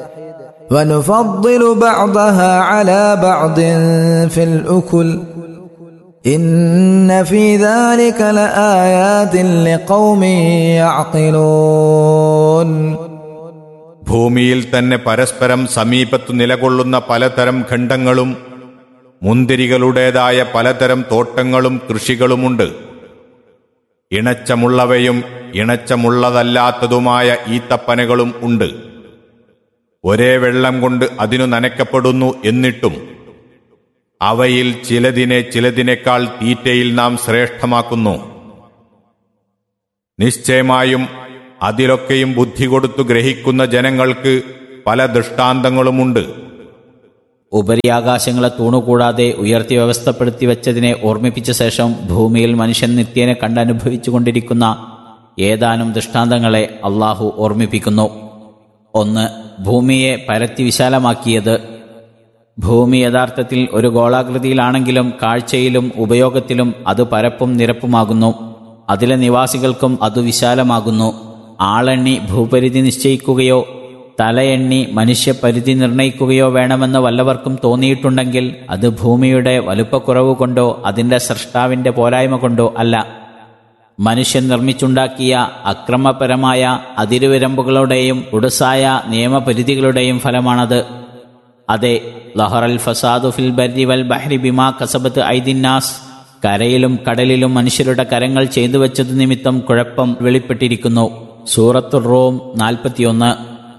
ونفضل بعضها على بعض في الأكل إن في ذلك لآيات لقوم يعقلون ഭൂമിയിൽ തന്നെ പരസ്പരം സമീപത്തു നിലകൊള്ളുന്ന പലതരം ഖണ്ഡങ്ങളും മുന്തിരികളുടേതായ പലതരം തോട്ടങ്ങളും കൃഷികളുമുണ്ട് ഇണച്ചമുള്ളവയും ഇണച്ചമുള്ളതല്ലാത്തതുമായ ഈത്തപ്പനകളും ഉണ്ട് ഒരേ വെള്ളം കൊണ്ട് അതിനു നനയ്ക്കപ്പെടുന്നു എന്നിട്ടും അവയിൽ ചിലതിനെ ചിലതിനേക്കാൾ തീറ്റയിൽ നാം ശ്രേഷ്ഠമാക്കുന്നു നിശ്ചയമായും അതിലൊക്കെയും ബുദ്ധി കൊടുത്തു ഗ്രഹിക്കുന്ന ജനങ്ങൾക്ക് പല ദൃഷ്ടാന്തങ്ങളുമുണ്ട് ഉപരിയാകാശങ്ങളെ തൂണുകൂടാതെ ഉയർത്തി വ്യവസ്ഥപ്പെടുത്തി വെച്ചതിനെ ഓർമ്മിപ്പിച്ച ശേഷം ഭൂമിയിൽ മനുഷ്യൻ നിത്യേനെ കണ്ടനുഭവിച്ചുകൊണ്ടിരിക്കുന്ന ഏതാനും ദൃഷ്ടാന്തങ്ങളെ അള്ളാഹു ഓർമ്മിപ്പിക്കുന്നു ഒന്ന് ഭൂമിയെ പരത്തി വിശാലമാക്കിയത് ഭൂമി യഥാർത്ഥത്തിൽ ഒരു ഗോളാകൃതിയിലാണെങ്കിലും കാഴ്ചയിലും ഉപയോഗത്തിലും അത് പരപ്പും നിരപ്പുമാകുന്നു അതിലെ നിവാസികൾക്കും അത് വിശാലമാകുന്നു ആളെണ്ണി ഭൂപരിധി നിശ്ചയിക്കുകയോ തലയെണ്ണി മനുഷ്യപരിധി നിർണയിക്കുകയോ വേണമെന്ന് വല്ലവർക്കും തോന്നിയിട്ടുണ്ടെങ്കിൽ അത് ഭൂമിയുടെ വലുപ്പക്കുറവ് കൊണ്ടോ അതിൻ്റെ സൃഷ്ടാവിൻ്റെ പോരായ്മ കൊണ്ടോ അല്ല മനുഷ്യൻ നിർമ്മിച്ചുണ്ടാക്കിയ അക്രമപരമായ അതിരുവിരമ്പുകളുടെയും ഉടുസായ നിയമപരിധികളുടെയും ഫലമാണത് അതെ ലഹറൽ ഫസാദു ഫിൽ ബരി വൽ ബഹ്രി ബിമാ കസബത്ത് ഐദിന്നാസ് കരയിലും കടലിലും മനുഷ്യരുടെ കരങ്ങൾ ചെയ്തു വെച്ചതു നിമിത്തം കുഴപ്പം വെളിപ്പെട്ടിരിക്കുന്നു സൂറത്തുർ റോം നാൽപ്പത്തിയൊന്ന്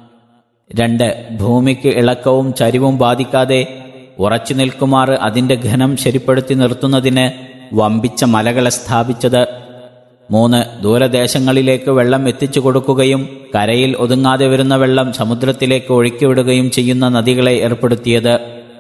രണ്ട് ഭൂമിക്ക് ഇളക്കവും ചരിവും ബാധിക്കാതെ ഉറച്ചു നിൽക്കുമാർ അതിന്റെ ഘനം ശരിപ്പെടുത്തി നിർത്തുന്നതിന് വമ്പിച്ച മലകളെ സ്ഥാപിച്ചത് മൂന്ന് ദൂരദേശങ്ങളിലേക്ക് വെള്ളം എത്തിച്ചു കൊടുക്കുകയും കരയിൽ ഒതുങ്ങാതെ വരുന്ന വെള്ളം സമുദ്രത്തിലേക്ക് ഒഴുക്കിവിടുകയും ചെയ്യുന്ന നദികളെ ഏർപ്പെടുത്തിയത്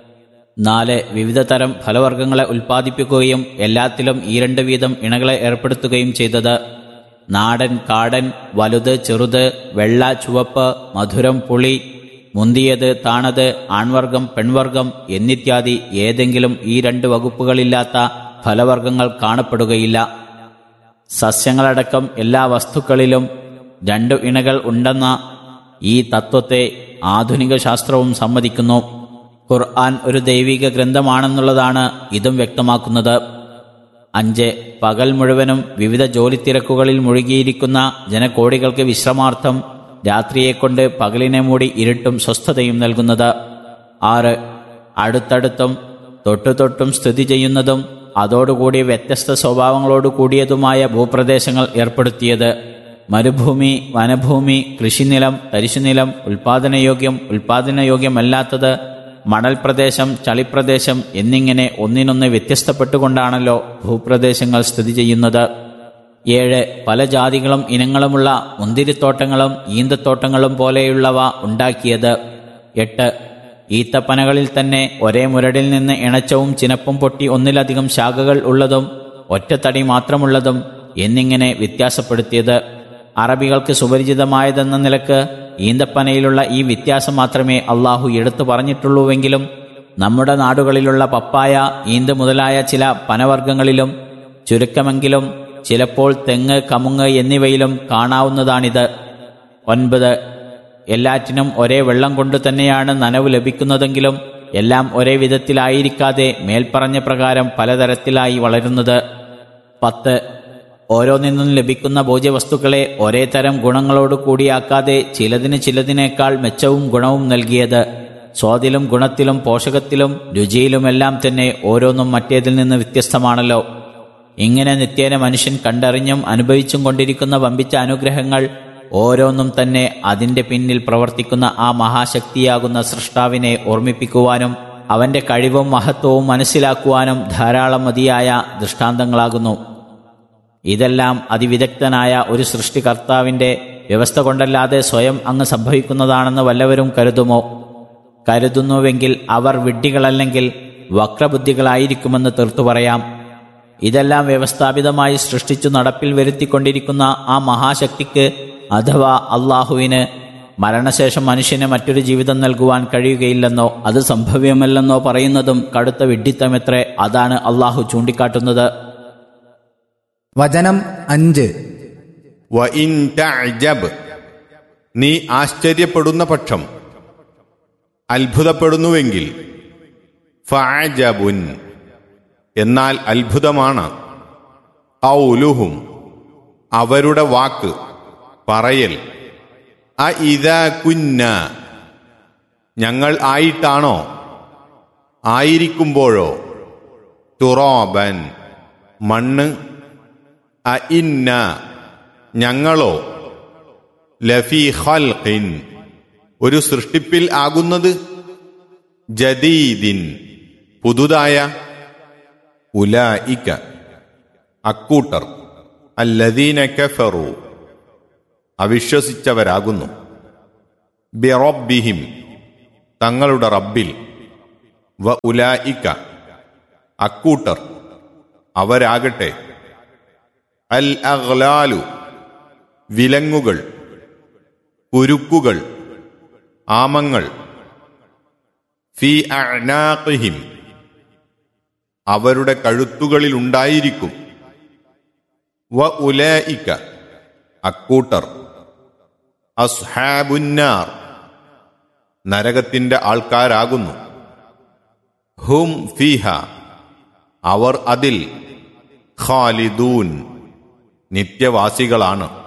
നാല് വിവിധ തരം ഫലവർഗ്ഗങ്ങളെ ഉൽപ്പാദിപ്പിക്കുകയും എല്ലാത്തിലും ഈ രണ്ട് വീതം ഇണകളെ ഏർപ്പെടുത്തുകയും ചെയ്തത് നാടൻ കാടൻ വലുത് ചെറുത് വെള്ള ചുവപ്പ് മധുരം പുളി മുന്തിയത് താണത് ആൺവർഗം പെൺവർഗം എന്നിത്യാദി ഏതെങ്കിലും ഈ രണ്ട് വകുപ്പുകളില്ലാത്ത ഫലവർഗ്ഗങ്ങൾ കാണപ്പെടുകയില്ല സസ്യങ്ങളടക്കം എല്ലാ വസ്തുക്കളിലും രണ്ടു ഇണകൾ ഉണ്ടെന്ന ഈ തത്വത്തെ ആധുനിക ശാസ്ത്രവും സമ്മതിക്കുന്നു ഖുർആൻ ഒരു ദൈവിക ഗ്രന്ഥമാണെന്നുള്ളതാണ് ഇതും വ്യക്തമാക്കുന്നത് അഞ്ച് പകൽ മുഴുവനും വിവിധ ജോലിത്തിരക്കുകളിൽ മുഴുകിയിരിക്കുന്ന ജനകോടികൾക്ക് വിശ്രമാർത്ഥം രാത്രിയെക്കൊണ്ട് പകലിനെ മൂടി ഇരുട്ടും സ്വസ്ഥതയും നൽകുന്നത് ആറ് അടുത്തടുത്തും തൊട്ടുതൊട്ടും സ്ഥിതി ചെയ്യുന്നതും അതോടുകൂടി വ്യത്യസ്ത സ്വഭാവങ്ങളോട് കൂടിയതുമായ ഭൂപ്രദേശങ്ങൾ ഏർപ്പെടുത്തിയത് മരുഭൂമി വനഭൂമി കൃഷിനിലം തരിശുനിലം ഉൽപാദനയോഗ്യം ഉൽപാദനയോഗ്യമല്ലാത്തത് മണൽ പ്രദേശം ചളിപ്രദേശം എന്നിങ്ങനെ ഒന്നിനൊന്ന് വ്യത്യസ്തപ്പെട്ടുകൊണ്ടാണല്ലോ ഭൂപ്രദേശങ്ങൾ സ്ഥിതി ചെയ്യുന്നത് ഏഴ് പല ജാതികളും ഇനങ്ങളുമുള്ള മുന്തിരിത്തോട്ടങ്ങളും ഈന്തത്തോട്ടങ്ങളും പോലെയുള്ളവ ഉണ്ടാക്കിയത് എട്ട് ഈത്തപ്പനകളിൽ തന്നെ ഒരേ മുരടിൽ നിന്ന് ഇണച്ചവും ചിനപ്പും പൊട്ടി ഒന്നിലധികം ശാഖകൾ ഉള്ളതും ഒറ്റത്തടി മാത്രമുള്ളതും എന്നിങ്ങനെ വ്യത്യാസപ്പെടുത്തിയത് അറബികൾക്ക് സുപരിചിതമായതെന്ന നിലക്ക് ഈന്തപ്പനയിലുള്ള ഈ വ്യത്യാസം മാത്രമേ അള്ളാഹു എടുത്തു പറഞ്ഞിട്ടുള്ളൂവെങ്കിലും നമ്മുടെ നാടുകളിലുള്ള പപ്പായ ഈന്ത് മുതലായ ചില പനവർഗ്ഗങ്ങളിലും ചുരുക്കമെങ്കിലും ചിലപ്പോൾ തെങ്ങ് കമുങ്ങ് എന്നിവയിലും കാണാവുന്നതാണിത് ഒൻപത് എല്ലാറ്റിനും ഒരേ വെള്ളം കൊണ്ട് തന്നെയാണ് നനവ് ലഭിക്കുന്നതെങ്കിലും എല്ലാം ഒരേ വിധത്തിലായിരിക്കാതെ മേൽപ്പറഞ്ഞ പ്രകാരം പലതരത്തിലായി വളരുന്നത് പത്ത് ഓരോന്നിന്നും ലഭിക്കുന്ന ഭോജ്യവസ്തുക്കളെ ഒരേ തരം ഗുണങ്ങളോട് കൂടിയാക്കാതെ ചിലതിന് ചിലതിനേക്കാൾ മെച്ചവും ഗുണവും നൽകിയത് സ്വാദിലും ഗുണത്തിലും പോഷകത്തിലും രുചിയിലുമെല്ലാം തന്നെ ഓരോന്നും മറ്റേതിൽ നിന്ന് വ്യത്യസ്തമാണല്ലോ ഇങ്ങനെ നിത്യേന മനുഷ്യൻ കണ്ടറിഞ്ഞും അനുഭവിച്ചും കൊണ്ടിരിക്കുന്ന വമ്പിച്ച അനുഗ്രഹങ്ങൾ ഓരോന്നും തന്നെ അതിന്റെ പിന്നിൽ പ്രവർത്തിക്കുന്ന ആ മഹാശക്തിയാകുന്ന സൃഷ്ടാവിനെ ഓർമ്മിപ്പിക്കുവാനും അവന്റെ കഴിവും മഹത്വവും മനസ്സിലാക്കുവാനും ധാരാളം മതിയായ ദൃഷ്ടാന്തങ്ങളാകുന്നു ഇതെല്ലാം അതിവിദഗ്ധനായ ഒരു സൃഷ്ടികർത്താവിന്റെ വ്യവസ്ഥ കൊണ്ടല്ലാതെ സ്വയം അങ്ങ് സംഭവിക്കുന്നതാണെന്ന് വല്ലവരും കരുതുമോ കരുതുന്നുവെങ്കിൽ അവർ വിഡ്ഢികളല്ലെങ്കിൽ വക്രബുദ്ധികളായിരിക്കുമെന്ന് തീർത്തു പറയാം ഇതെല്ലാം വ്യവസ്ഥാപിതമായി സൃഷ്ടിച്ചു നടപ്പിൽ വരുത്തിക്കൊണ്ടിരിക്കുന്ന ആ മഹാശക്തിക്ക് അഥവാ അള്ളാഹുവിന് മരണശേഷം മനുഷ്യന് മറ്റൊരു ജീവിതം നൽകുവാൻ കഴിയുകയില്ലെന്നോ അത് സംഭവ്യമല്ലെന്നോ പറയുന്നതും കടുത്ത വിഡ്ഢിത്തമെത്രേ അതാണ് അള്ളാഹു ചൂണ്ടിക്കാട്ടുന്നത് വചനം അഞ്ച് വ ഇൻ തഅജബ് നീ ആശ്ചര്യപ്പെടുന്ന പക്ഷം അത്ഭുതപ്പെടുന്നുവെങ്കിൽ ഫഅജബുൻ എന്നാൽ അത്ഭുതമാണ് ഔലുഹും അവരുടെ വാക്ക് പറയൽ അ ഇതാ കുന്ന ഞങ്ങൾ ആയിട്ടാണോ ആയിരിക്കുമ്പോഴോ തുറോബൻ മണ്ണ് അ ഇന്ന ഞങ്ങളോ ലഫി ഖൽഖിൻ ഒരു സൃഷ്ടിപ്പിൽ ആകുന്നത് ജദീദിൻ പുതുതായ ഉലായിക്ക അക്കൂട്ടർ അല്ലദീന കഫറു അവിശ്വസിച്ചവരാകുന്നു ബിറബ്ബിഹിം തങ്ങളുടെ റബ്ബിൽ വ ഉലായിക്ക അക്കൂട്ടർ അവരാകട്ടെ അൽ അഗ്ലാലു വിലങ്ങുകൾ കുരുക്കുകൾ ആമങ്ങൾ ഫി അഅ്നാഖിഹിം അവരുടെ കഴുത്തുകളിലുണ്ടായിരിക്കും വ ഉലായിക്ക അക്കൂട്ടർ അസ്ഹാബുന്നാർ നരകത്തിന്റെ ആൾക്കാരാകുന്നു ഹും ഫീഹ അവർ അതിൽ ഖാലിദൂൻ നിത്യവാസികളാണ്